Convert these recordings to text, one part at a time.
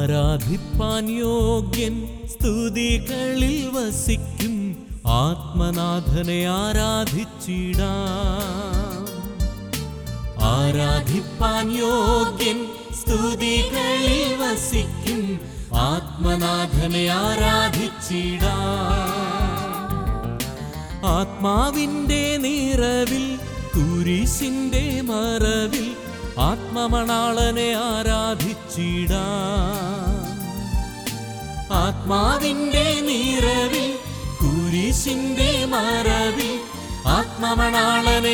ആരാധിപ്പാൻ യോഗ്യൻ സ്തുതികളിൽ വസിക്കും ആത്മനാഥനെ ആരാധിച്ചിടാം ആരാധിപ്പാൻ യോഗ്യൻ സ്തുതികളിൽ വസിക്കും ആത്മനാഥനെ ആരാധിച്ചിടാം ആത്മാവിൻ്റെ നിറവിൽ കുരിശിൻ്റെ മറവിൽ ആത്മമണാളനെ ആരാധിച്ചിടാം ആത്മാവിൻ്റെ നിറവിൽ കുരിശിൻ്റെ മറവിൽ ആത്മമണാളനെ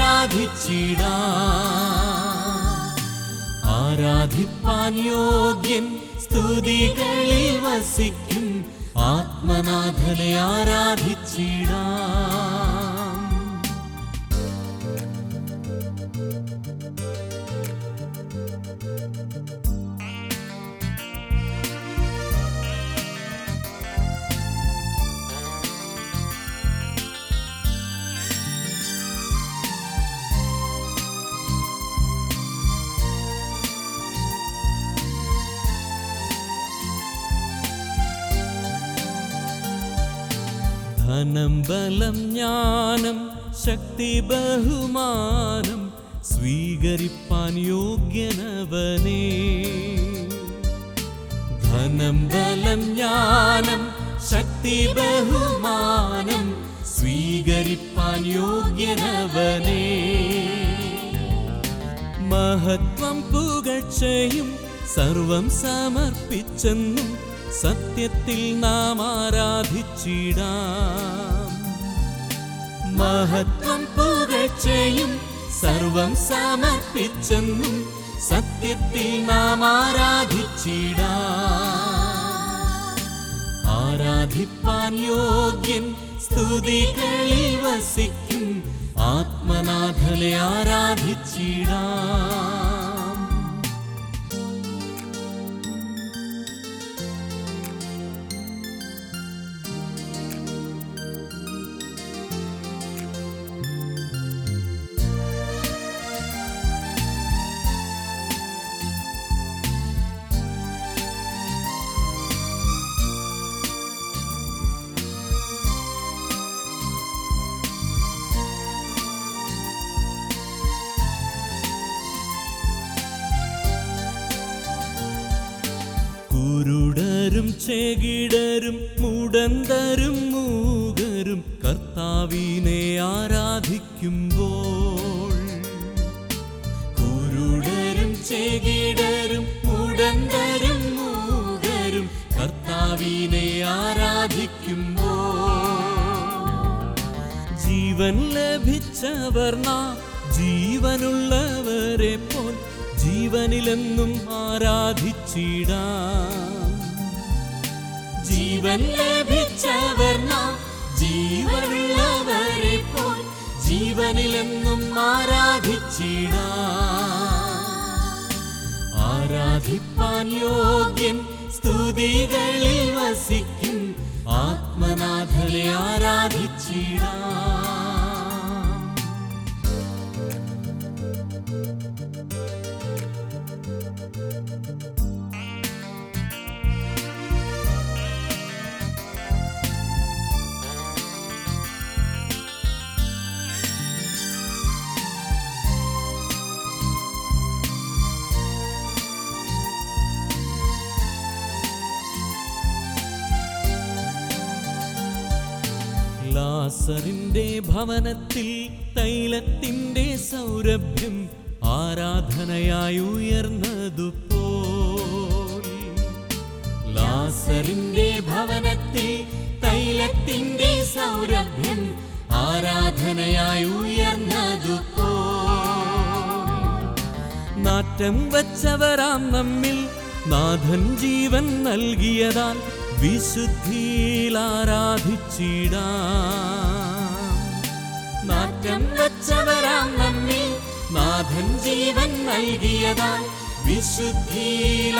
ആരാധിച്ചിടാം ആരാധിപ്പാൻ യോഗ്യൻ സ്തുതികളിൽ വസിക്കും ആത്മനാഥനെ ആരാധിച്ചിടാം ധനം ബലം ജ്ഞാനം ശക്തി ബഹുമാനം സ്വീകരിപ്പാൻ യോഗ്യനവനേ ധനം ബലം ജ്ഞാനം ശക്തി ബഹുമാനം സ്വീകരിപ്പാൻ യോഗ്യനവനേ മഹത്വം പുകഴ്ചയും സർവം സമർപ്പിച്ചെന്നും സത്യത്തിൽ നാം ആരാധിച്ചിടാം മഹത്വം പുകഴ്ചയും സർവം സമർപ്പിച്ചെന്നും സത്യത്തിൽ നാം ആരാധിച്ചിടാം ആരാധിപ്പാൻ യോഗ്യൻ സ്തുതികളിൽ വസിക്കും ആത്മനാഥനെ ആരാധിച്ചിടാം കുരുടരും ചെകിടരും മുടന്തരും മൂകരും കർത്താവിനെ ആരാധിക്കുമ്പോൾ കുരുടരും ചെകിടരും മുടന്തരും മൂകരും കർത്താവിനെ ആരാധിക്കുമ്പോൾ ജീവൻ ലഭിച്ചവർ നാം ജീവനുള്ളവരെ പോൽ ജീവനിലെന്നും ആരാധിച്ചിടാം ജീവൻ ലഭിച്ചവർ നാം ജീവനുള്ളവരെ പോൽ ജീവനിലെന്നും ആരാധിച്ചിടാം ആരാധിപ്പാൻ യോഗ്യൻ സ്തുതികളിൽ വസിക്കും ആത്മനാഥനെ ആരാധിച്ചിടാം ലാസറിന്റെ ഭവനത്തിൽ തൈലത്തിന്റെ സൗരഭ്യം ആരാധനയായി ഉയർന്നതുപോൽ ലാസറിന്റെ ഭവനത്തിൽ തൈലത്തിന്റെ സൗരഭ്യം ആരാധനയായി ഉയർന്നതുപോൽ നാറ്റം വച്ചവരാം നമ്മിൽ നാഥൻ ജീവൻ നൽകിയതാൽ വിശുദ്ധിയിൽ ആരാധിച്ചിടാം നാറ്റം വച്ചവരാം നമ്മിൽ നാഥൻ ജീവൻ നൽകിയതാൽ വിശുദ്ധിയിൽ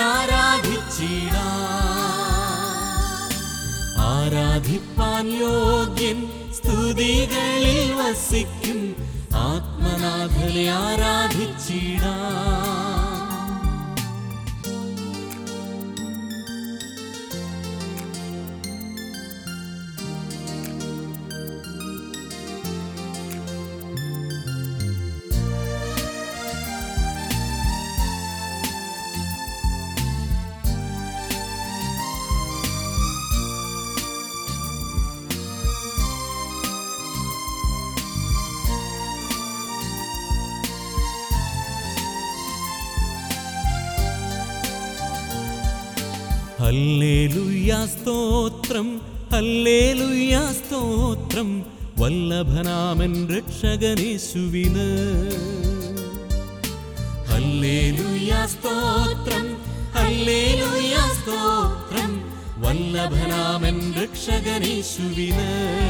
ആരാധിച്ചിടാം ആരാധിപ്പാൻ യോഗ്യൻ സ്തുതികളിൽ വസിക്കും ആത്മനാഥനെ ആരാധിച്ചിടാം ഹല്ലേലൂയ സ്തോത്രം ഹല്ലേലൂയ സ്തോത്രം വല്ലഭനാമൻ രക്ഷകനേശുവിന് ഹല്ലേലൂയ സ്തോത്രം ഹല്ലേലൂയ സ്തോത്രം വല്ലഭനാമൻ രക്ഷകനേശുവിന്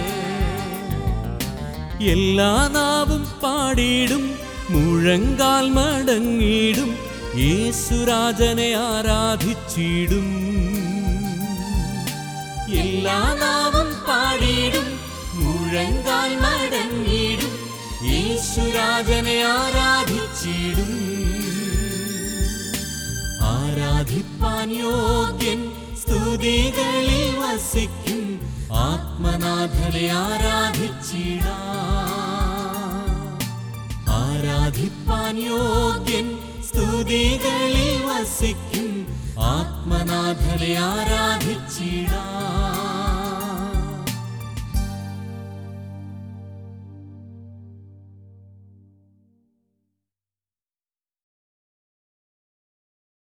എല്ലാ നാവും പാടിയിടും മുഴങ്കാൽ മടങ്ങിയിടും യേശുരാജനെ ആരാധിച്ചിടും എല്ലാ നാവും പാടിയിടും മുഴങ്കാൽ മടങ്ങിയിടും യേശുരാജനെ ആരാധിച്ചിടും ആരാധിപ്പാൻ യോഗ്യൻ സ്തുതികളിൽ വസിക്കും ആത്മനാഥനെ ആരാധിച്ചിടാ ആരാധിപ്പാൻ യോഗ്യൻ സ്തുതികളിൽ വസിക്കും ആത്മനാഥനെ ആരാധിച്ചിടാ